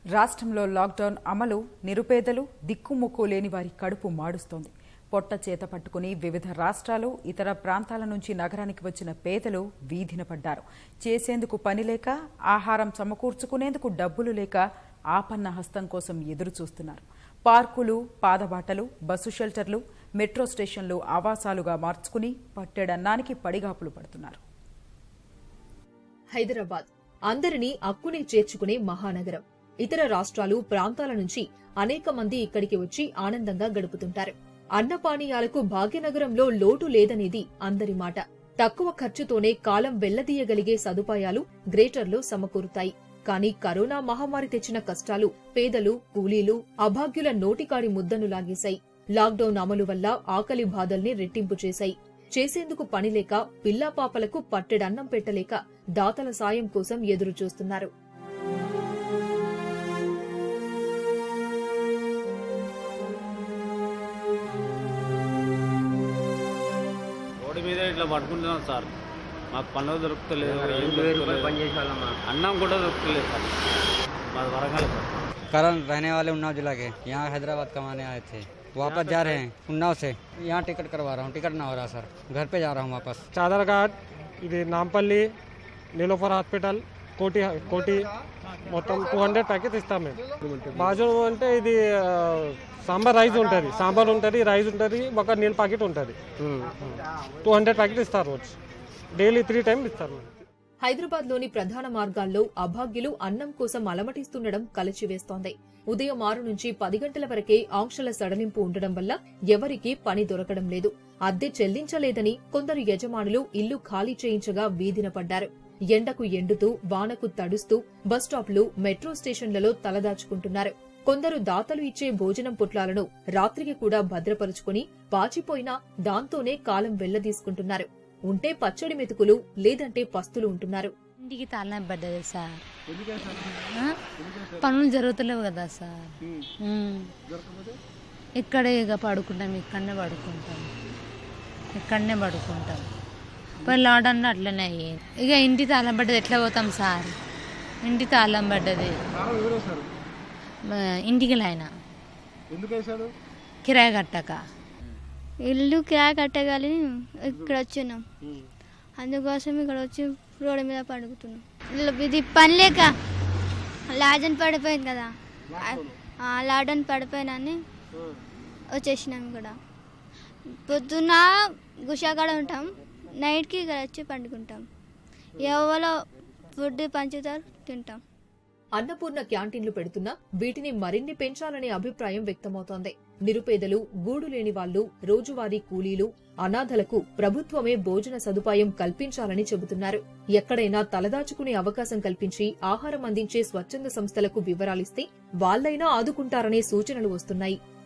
రాష్ట్రంలో లాక్డౌన్ అమలు నిరుపేదలు దిక్కుముక్కు లేని వారి కడుపు మాడుస్తోంది పొట్ట చేత పట్టుకుని వివిధ రాష్ట్రాలు ఇతర ప్రాంతాల నుంచి నగరానికి వచ్చిన పేదలు వీధిన పడ్డారు చేసేందుకు పని లేక ఆహారం సమకూర్చుకునేందుకు డబ్బులు లేక ఆపన్న హస్తం కోసం ఎదురు చూస్తున్నారు పార్కులు పాదబాటలు బస్సు షెల్టర్లు మెట్రో స్టేషన్లు ఆవాసాలుగా మార్చుకుని పట్టెడన్నానికి పడిగాపులు పడుతున్నారు హైదరాబాద్ అందరినీ అక్కునే చేర్చుకునే మహానగరం ఇతర రాష్ట్రాలు ప్రాంతాల నుంచి అనేక మంది ఇక్కడికి వచ్చి ఆనందంగా గడుపుతుంటారు అన్నపానీయాలకు భాగ్యనగరంలో లోటు లేదనేది అందరి మాట తక్కువ ఖర్చుతోనే కాలం వెళ్లదీయగలిగే సదుపాయాలు గ్రేటర్లో సమకూరుతాయి కానీ కరోనా మహమ్మారి తెచ్చిన కష్టాలు పేదలు కూలీలు అభాగ్యుల నోటికాడి ముద్దను లాగేశాయి లాక్డౌన్ అమలు వల్ల ఆకలి బాధల్ని రెట్టింపు చేశాయి చేసేందుకు పనిలేక పిల్లాపాపలకు పట్టెడన్నం పెట్టలేక దాతల సాయం కోసం ఎదురు చూస్తున్నారు రోడ్డు మీద ఇట్లా పడుకుంటున్నాం సార్ మాకు పనులు దొరుకుతలేదు ఏం రెండు వేల దొరుకుతలేదు. రూపాయలు పని చేసేవాళ్ళమ్మా అన్నం కూడా దొరుకుతలేదు సార్ మాది వరంగల్ సార్ करण रहने वाले उन्नाव जिला के यहाँ हैदराबाद कमाने आए थे वापस जा रहे हैं उन्नाव से यहाँ टिकट करवा रहा हूँ टिकट ना हो रहा सर घर पे जा रहा हूँ वापस చాదర్ఘాట్ ఇది నాంపల్లి నీలోఫర్ హాస్పిటల్ కోటి కోటి మొత్తం టూ హండ్రెడ్ ప్యాకెట్ ఇస్తాం మేము బాజు అంటే ఇది ఆ, సాంబార్ రైస్ ఉంటుంది సాంబార్ ఉంటుంది రైస్ ఉంటుంది ఒక నీళ్ళ ప్యాకెట్ ఉంటుంది టూ హండ్రెడ్ ప్యాకెట్ ఇస్తారు రోజు డైలీ త్రీ టైమ్ ఇస్తారు మేము హైదరాబాద్ లోని ప్రధాన మార్గాల్లో అభాగ్యులు అన్నం కోసం అలమటిస్తుండడం కలచివేస్తోంది ఉదయం ఆరు నుంచి పది గంటల వరకే ఆంక్షల సడలింపు ఉండడం వల్ల ఎవరికీ పని దొరకడం లేదు అద్దె చెల్లించలేదని కొందరు యజమానులు ఇల్లు ఖాళీ చేయించగా వీధిన పడ్డారు ఎండకు ఎండుతూ వానకు తడుస్తూ బస్టాప్లు మెట్రో స్టేషన్లలో తలదాచుకుంటున్నారు కొందరు దాతలు ఇచ్చే భోజనం పొట్లాలను రాత్రికి కూడా భద్రపరుచుకుని పాచిపోయినా దాంతోనే కాలం వెళ్లదీసుకుంటున్నారు ఉంటే పచ్చడి మెతుకులు లేదంటే పస్తులు ఉంటున్నారు ఇంటికి తాళం పడ్డది సార్ ఆ? పనులు జరుగుతలేవు కదా సార్ ఉమ్. ఇక్కడే ఇక పడుకుంటాం ఇక్కడనే పడుకుంటాం ఇక్కడనే పడుకుంటాం పోయి లాడన్న అట్లనే అయ్యింది ఇక ఇంటి తాళం పడ్డది ఎట్లా పోతాం సార్ ఇంటి తాళం పడ్డది మా ఇంటికి లైన కిరాయి కట్టక ఇల్లు కిరాయి కట్టగాలి ఇక్కడ వచ్చినాం అందుకోసం ఇక్కడ వచ్చి రోడ్డు మీద పడుకుతున్నాం ఇల్లు- ఇది పని లేక లాడన్ పడిపోయింది కదా ఆ, లాడన్ పడిపోయినని వచ్చేసినాం ఇక్కడ పొద్దున్న గుషాకాడ ఉంటాం నైట్కి ఇక్కడ వచ్చి పండుకుంటాం ఎవరో ఫుడ్ పంచుతారు తింటాం అన్నపూర్ణ క్యాంటీన్లు పెడుతున్నా వీటిని మరిన్ని పెంచాలనే అభిప్రాయం వ్యక్తమవుతోంది నిరుపేదలు గూడు లేని వాళ్లు రోజువారీ కూలీలు అనాథలకు ప్రభుత్వమే భోజన సదుపాయం కల్పించాలని చెబుతున్నారు ఎక్కడైనా తలదాచుకునే అవకాశం కల్పించి ఆహారం అందించే స్వచ్ఛంద సంస్థలకు వివరాలిస్తే వాళ్లైనా ఆదుకుంటారనే సూచనలు వస్తున్నాయి